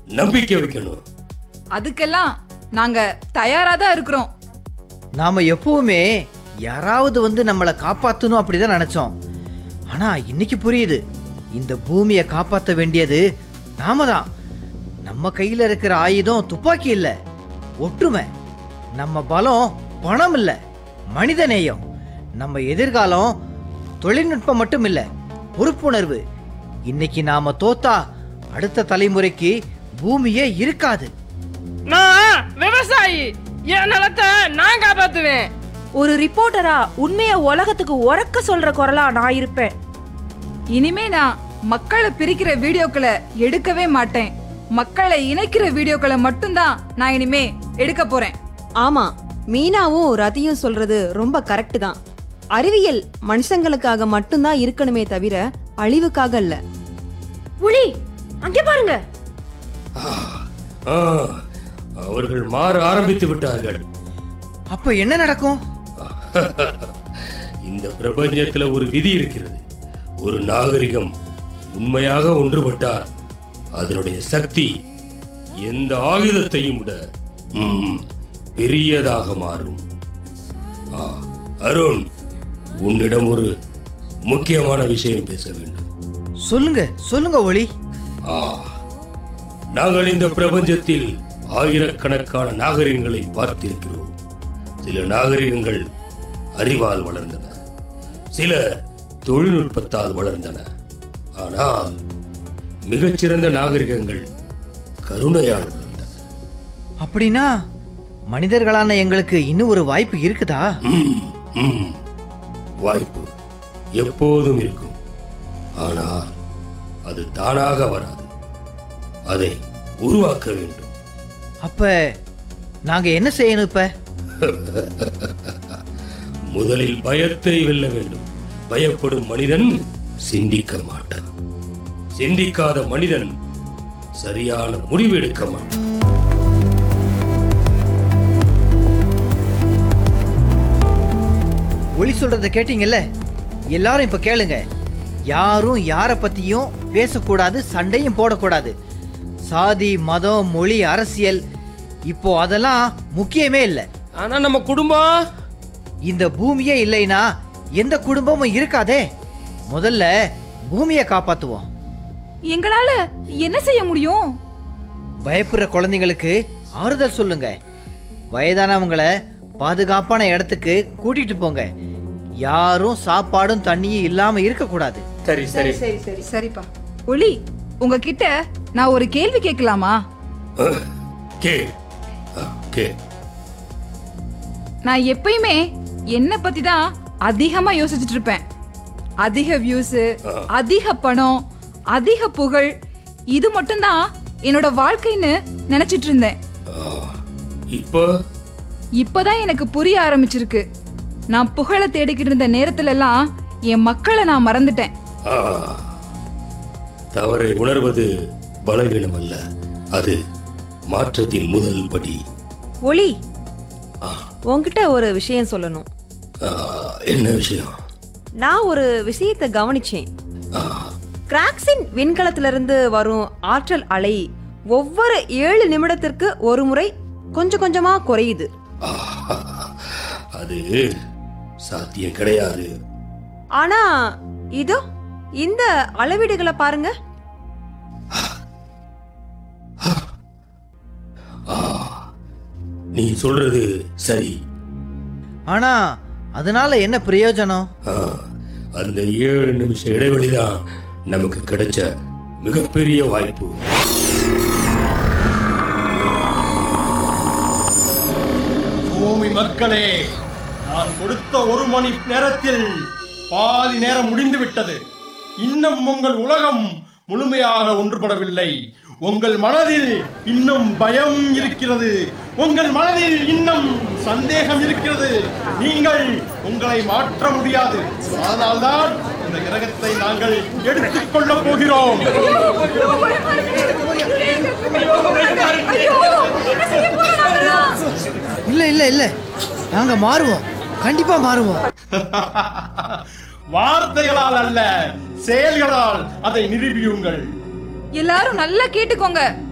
நம்பிக்கை வைக்கணும் அதுக்கெல்லாம் நாங்க தயாரா தான் இருக்கிறோம் நாம எப்பவுமே யாராவது வந்து நம்மளை காப்பாத்தணும் அப்படிதான் நினைச்சோம் ஆனா இன்னைக்கு புரியுது இந்த பூமியை காப்பாத்த வேண்டியது நாம தான் நம்ம கையில இருக்கிற ஆயுதம் துப்பாக்கி இல்ல ஒற்றுமை நம்ம பலம் பணம் இல்ல மனித நேயம் நம்ம எதிர்காலம் தொழில்நுட்பம் மட்டும் இல்ல பொறுப்புணர்வு இன்னைக்கு நாம தோத்தா அடுத்த தலைமுறைக்கு பூமியே இருக்காது நான் விவசாயி என் நிலத்தை நான் காப்பாத்துவேன் ஒரு ரிப்போர்ட்டரா உண்மைய உலகத்துக்கு உறக்க சொல்ற குரலா நான் இருப்பேன் இனிமே நான் மக்களை பிரிக்கிற வீடியோக்களை எடுக்கவே மாட்டேன் மக்களை இணைக்கிற வீடியோக்களை மட்டும்தான் நான் இனிமே எடுக்க போறேன் ஆமா மீனாவும் ரதியும் சொல்றது ரொம்ப கரெக்ட் தான் அறிவியல் மனுஷங்களுக்காக மட்டும்தான் இருக்கணுமே தவிர அழிவுக்காக இல்ல புலி அங்கே பாருங்க ஆ, அவர்கள் மாற ஆரம்பித்து விட்டார்கள் அப்ப என்ன நடக்கும் இந்த பிரபஞ்சத்துல ஒரு விதி இருக்கிறது ஒரு நாகரிகம் உண்மையாக ஒன்றுபட்டால் அதனுடைய சக்தி எந்த ஆயுதத்தையும் விட ம், பெரியதாக மாறும் ஆ, அருண் உன்னிடம் ஒரு முக்கியமான விஷயம் பேச வேண்டும் சொல்லுங்க சொல்லுங்க ஒளி ஆ, நாங்கள் இந்த பிரபஞ்சத்தில் ஆயிரக்கணக்கான நாகரிகங்களை பார்த்திருக்கிறோம் சில நாகரிகங்கள் அறிவால் வளர்ந்தன சில தொழில்நுட்பத்தால் வளர்ந்தன ஆனால் மிகச்சிறந்த நாகரிகங்கள் கருணையால் வளர்ந்தன அப்படின்னா மனிதர்களான எங்களுக்கு இன்னும் ஒரு வாய்ப்பு இருக்குதா ம், ம். வாய்ப்பு எப்போதும் இருக்கும் ஆனால் அது தானாக வராது அதை உருவாக்க வேண்டும் அப்ப நாங்க என்ன செய்யணும் இப்ப முதலில் பயத்தை வெல்ல வேண்டும் பயப்படும் மனிதன் சிந்திக்க மாட்டான் சிந்திக்காத மனிதன் சரியான முடிவு எடுக்க மாட்டான் ஒளி சொல்றத கேட்டீங்கல்ல எல்லாரும் இப்ப கேளுங்க யாரும் யார பத்தியும் பேசக்கூடாது சண்டையும் போடக்கூடாது சாதி மதம் மொழி அரசியல் இப்போ அதெல்லாம் முக்கியமே இல்லை ஆனா நம்ம குடும்பம் இந்த பூமியே இல்லைனா எந்த குடும்பமும் இருக்காதே முதல்ல பூமியை காப்பாத்துவோம் எங்களால என்ன செய்ய முடியும் பயப்படுற குழந்தைங்களுக்கு ஆறுதல் சொல்லுங்க வயதானவங்களை பாதுகாப்பான இடத்துக்கு கூட்டிட்டு போங்க யாரும் சாப்பாடும் தண்ணியும் இல்லாம இருக்கக்கூடாது சரி சரி சரி சரி சரிப்பா ஒளி உங்ககிட்ட நான் ஒரு கேள்வி கேட்கலாமா அஹ், கே அஹ், கே நான் எப்பயுமே என்ன பத்தி தான் அதிகமா யோசிச்சுட்டு இருப்பேன் அதிக வியூஸ் அதிக பணம் அதிக புகழ் இது மட்டும்தான் என்னோட வாழ்க்கைன்னு நினைச்சிட்டு இருந்தேன் அஹ், இப்போ இப்பதான் எனக்கு புரிய ஆரம்பிச்சிருக்கு நான் புகழை தேடிக்கிட்டு இருந்த நேரத்துல எல்லாம் என் மக்களை நான் மறந்துட்டேன் ஆஹ், தவறை உணர்வது பலவீனம் அல்ல அது மாற்றத்தின் முதல் படி ஒளி உன்கிட்ட ஒரு விஷயம் சொல்லணும் ஆஹ், என்ன விஷயம் நான் ஒரு விஷயத்தை கவனிச்சேன் ஆஹ், கிராக்ஸின் விண்கலத்திலிருந்து வரும் ஆற்றல் அலை ஒவ்வொரு ஏழு நிமிடத்திற்கு ஒரு முறை கொஞ்சம் கொஞ்சமா குறையுது ஆஹ், அது சாத்தியம் கிடையாது ஆனா இதோ இந்த அளவீடுகளை பாருங்க நீ சொல்றது சரி ஆனா அதனால என்ன பிரயோஜனம் ஆஹ், அந்த ஏழு நிமிஷ இடைவெளி தான் நமக்கு கிடைச்ச மிகப்பெரிய வாய்ப்பு பூமி மக்களே நான் கொடுத்த ஒரு மணி நேரத்தில் பாதி நேரம் முடிந்து விட்டது இன்னும் உங்கள் உலகம் முழுமையாக ஒன்றுபடவில்லை உங்கள் மனதில் இன்னும் பயம் இருக்கிறது உங்கள் மனதில் இன்னும் சந்தேகம் இருக்கிறது நீங்கள் உங்களை மாற்ற முடியாது அதனால்தான் இந்த கிரகத்தை நாங்கள் எடுத்துக் கொள்ளப் போகிறோம் இல்ல இல்ல இல்ல நாங்க மாறுவோம் கண்டிப்பா மாறுவோம் வார்த்தைகளால் அல்ல செயல்களால் அதை நிரூபியுங்கள் எல்லாரும் நல்லா கேட்டுக்கோங்க